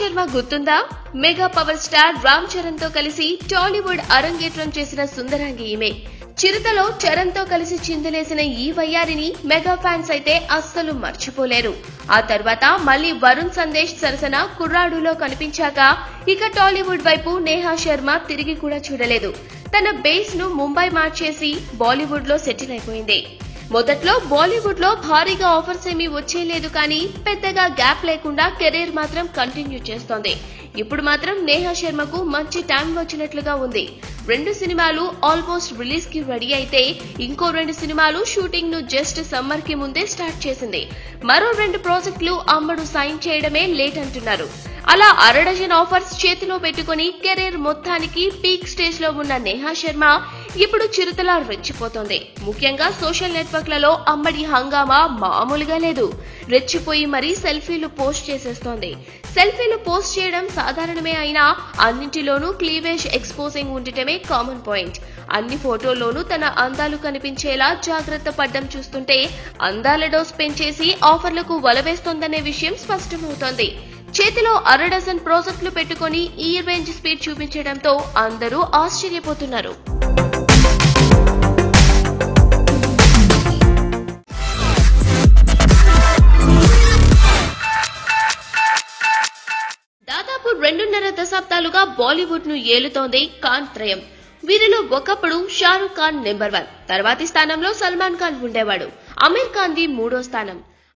శర్మ గుర్తుందా mega power star Ram Charan తో కలిసి టాలీవుడ్ అరంగేట్రం చేసిన సుందరాంగి ఈమె చిరుతలో చరణ్ తో కలిసి చిందులేసిన ఈ వయ్యారిని మెగా ఫ్యాన్స్ అయితే అస్సలు మర్చిపోలేరు ఆ తర్వాత మళ్ళీ వరుణ్ సందేశ్ సరసన కుర్రాడులో కనిపించాక ఇక టాలీవుడ్ వైపు నేహా శర్మ తిరిగి కూడా చూడలేదు తన బేస్ ను ముంబై మార్చేసి బాలీవుడ్ లో సెటిల్ అయిపోయింది మొదట్లో బాలీవుడ్ లో భారీగా ఆఫర్స్ ఏమీ వచ్చేలేదు కానీ పెద్దగా గ్యాప్ లేకుండా కెరీర్ మాత్రం కంటిన్యూ చేస్తోంది ఇప్పుడు మాత్రం నేహా శర్మకు మంచి టైం వచ్చినట్లుగా ఉంది రెండు సినిమాలు ఆల్మోస్ట్ రిలీజ్ కి రెడీ అయితే ఇంకో రెండు సినిమాలు షూటింగ్ ను జస్ట్ సమ్మర్ కి ముందే స్టార్ట్ చేసింది మరో రెండు ప్రాజెక్టులు అమ్మడు సైన్ చేయడమే లేట్ అంటున్నారు అలా అరడజన్ ఆఫర్స్ చేతిలో పెట్టుకుని కెరీర్ మొత్తానికి పీక్ స్టేజ్ లో ఉన్న నేహా శర్మ ఇప్పుడు చిరుతలా రెచ్చిపోతోంది ముఖ్యంగా సోషల్ నెట్వర్క్లలో అమ్మడి హంగామా మామూలుగా లేదు రెచ్చిపోయి మరీ సెల్ఫీలు పోస్ట్ చేసేస్తోంది సెల్ఫీలు పోస్ట్ చేయడం సాధారణమే అయినా అన్నింటిలోనూ క్లీవేజ్ ఎక్స్పోజింగ్ ఉండటమే కామన్ పాయింట్ అన్ని ఫోటోల్లోనూ తన అందాలు కనిపించేలా జాగ్రత్త పడ్డం చూస్తుంటే అందాల డోస్ పెంచేసి ఆఫర్లకు వలవేస్తోందనే విషయం స్పష్టమవుతోంది చేతిలో అర డజన్ ప్రాజెక్టులు పెట్టుకుని ఈ రేంజ్ స్పీడ్ చూపించడంతో అందరూ ఆశ్చర్యపోతున్నారు దాదాపు రెండున్నర దశాబ్దాలుగా బాలీవుడ్ ను ఏలుతోంది ఖాన్ త్రయం వీరిలో ఒకప్పుడు షారూక్ ఖాన్ నెంబర్ వన్ తర్వాతి స్థానంలో సల్మాన్ ఖాన్ ఉండేవాడు అమీర్ ఖాన్ ది మూడో స్థానం